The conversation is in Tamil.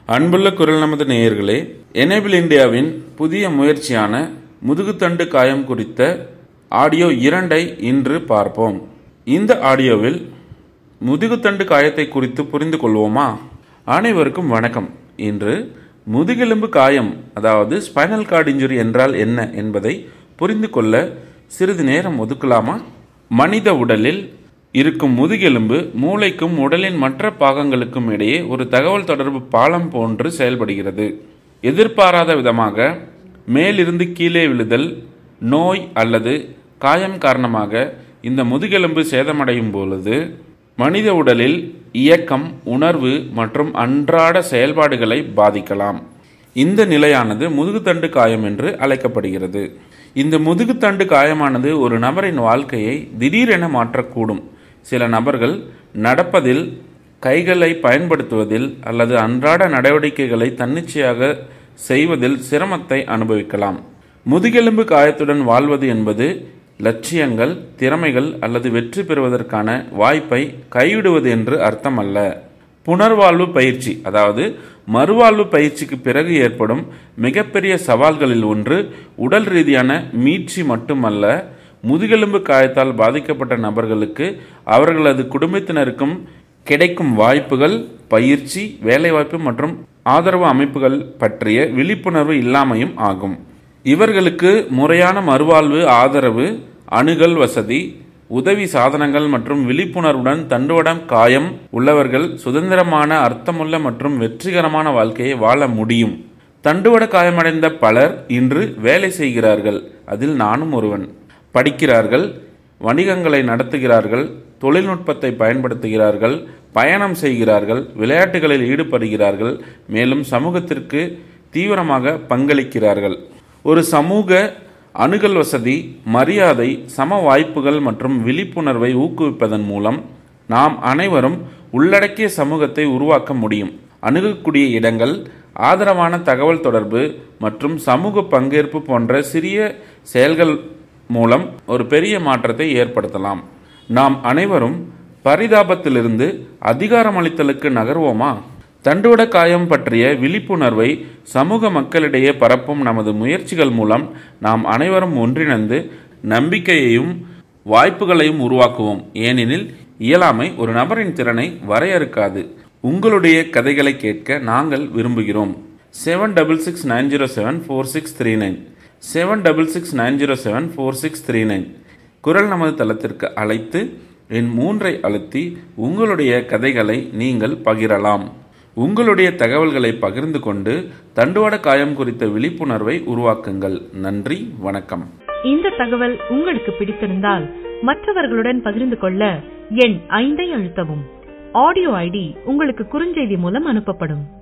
அன்புள்ள குரல் நமது நேயர்களே எனேபிள் இந்தியாவின் புதிய முயற்சியான முதுகுத்தண்டு காயம் குறித்த ஆடியோ இரண்டை இன்று பார்ப்போம் இந்த ஆடியோவில் முதுகுத்தண்டு காயத்தை குறித்து புரிந்து கொள்வோமா அனைவருக்கும் வணக்கம் இன்று முதுகெலும்பு காயம் அதாவது ஸ்பைனல் கார்டு இன்ஜுரி என்றால் என்ன என்பதை புரிந்து கொள்ள சிறிது நேரம் ஒதுக்கலாமா மனித உடலில் இருக்கும் முதுகெலும்பு மூளைக்கும் உடலின் மற்ற பாகங்களுக்கும் இடையே ஒரு தகவல் தொடர்பு பாலம் போன்று செயல்படுகிறது எதிர்பாராத விதமாக மேலிருந்து கீழே விழுதல் நோய் அல்லது காயம் காரணமாக இந்த முதுகெலும்பு சேதமடையும் பொழுது மனித உடலில் இயக்கம் உணர்வு மற்றும் அன்றாட செயல்பாடுகளை பாதிக்கலாம் இந்த நிலையானது முதுகுத்தண்டு காயம் என்று அழைக்கப்படுகிறது இந்த முதுகுத்தண்டு காயமானது ஒரு நபரின் வாழ்க்கையை திடீரென மாற்றக்கூடும் சில நபர்கள் நடப்பதில் கைகளை பயன்படுத்துவதில் அல்லது அன்றாட நடவடிக்கைகளை தன்னிச்சையாக செய்வதில் சிரமத்தை அனுபவிக்கலாம் முதுகெலும்பு காயத்துடன் வாழ்வது என்பது லட்சியங்கள் திறமைகள் அல்லது வெற்றி பெறுவதற்கான வாய்ப்பை கைவிடுவது என்று அர்த்தம் அல்ல புனர்வாழ்வு பயிற்சி அதாவது மறுவாழ்வு பயிற்சிக்கு பிறகு ஏற்படும் மிகப்பெரிய சவால்களில் ஒன்று உடல் ரீதியான மீட்சி மட்டுமல்ல முதுகெலும்பு காயத்தால் பாதிக்கப்பட்ட நபர்களுக்கு அவர்களது குடும்பத்தினருக்கும் கிடைக்கும் வாய்ப்புகள் பயிற்சி வேலைவாய்ப்பு மற்றும் ஆதரவு அமைப்புகள் பற்றிய விழிப்புணர்வு இல்லாமையும் ஆகும் இவர்களுக்கு முறையான மறுவாழ்வு ஆதரவு அணுகல் வசதி உதவி சாதனங்கள் மற்றும் விழிப்புணர்வுடன் தண்டுவடம் காயம் உள்ளவர்கள் சுதந்திரமான அர்த்தமுள்ள மற்றும் வெற்றிகரமான வாழ்க்கையை வாழ முடியும் தண்டுவட காயமடைந்த பலர் இன்று வேலை செய்கிறார்கள் அதில் நானும் ஒருவன் படிக்கிறார்கள் வணிகங்களை நடத்துகிறார்கள் தொழில்நுட்பத்தை பயன்படுத்துகிறார்கள் பயணம் செய்கிறார்கள் விளையாட்டுகளில் ஈடுபடுகிறார்கள் மேலும் சமூகத்திற்கு தீவிரமாக பங்களிக்கிறார்கள் ஒரு சமூக அணுகல் வசதி மரியாதை சம வாய்ப்புகள் மற்றும் விழிப்புணர்வை ஊக்குவிப்பதன் மூலம் நாம் அனைவரும் உள்ளடக்கிய சமூகத்தை உருவாக்க முடியும் அணுகக்கூடிய இடங்கள் ஆதரவான தகவல் தொடர்பு மற்றும் சமூக பங்கேற்பு போன்ற சிறிய செயல்கள் மூலம் ஒரு பெரிய மாற்றத்தை ஏற்படுத்தலாம் நாம் அனைவரும் பரிதாபத்திலிருந்து அதிகாரமளித்தலுக்கு நகர்வோமா தண்டுவட காயம் பற்றிய விழிப்புணர்வை சமூக மக்களிடையே பரப்பும் நமது முயற்சிகள் மூலம் நாம் அனைவரும் ஒன்றிணைந்து நம்பிக்கையையும் வாய்ப்புகளையும் உருவாக்குவோம் ஏனெனில் இயலாமை ஒரு நபரின் திறனை வரையறுக்காது உங்களுடைய கதைகளை கேட்க நாங்கள் விரும்புகிறோம் seven double six nine zero seven four six three nine seven double six nine zero seven four six three nine குரல் நமது தளத்திற்கு அழைத்து என் மூன்றை அழுத்தி உங்களுடைய கதைகளை நீங்கள் பகிரலாம் உங்களுடைய தகவல்களை பகிர்ந்து கொண்டு தண்டுவட காயம் குறித்த விழிப்புணர்வை உருவாக்குங்கள் நன்றி வணக்கம் இந்த தகவல் உங்களுக்கு பிடித்திருந்தால் மற்றவர்களுடன் பகிர்ந்து கொள்ள எண் ஐந்தை அழுத்தவும் ஆடியோ ஐடி உங்களுக்கு குறுஞ்செய்தி மூலம் அனுப்பப்படும்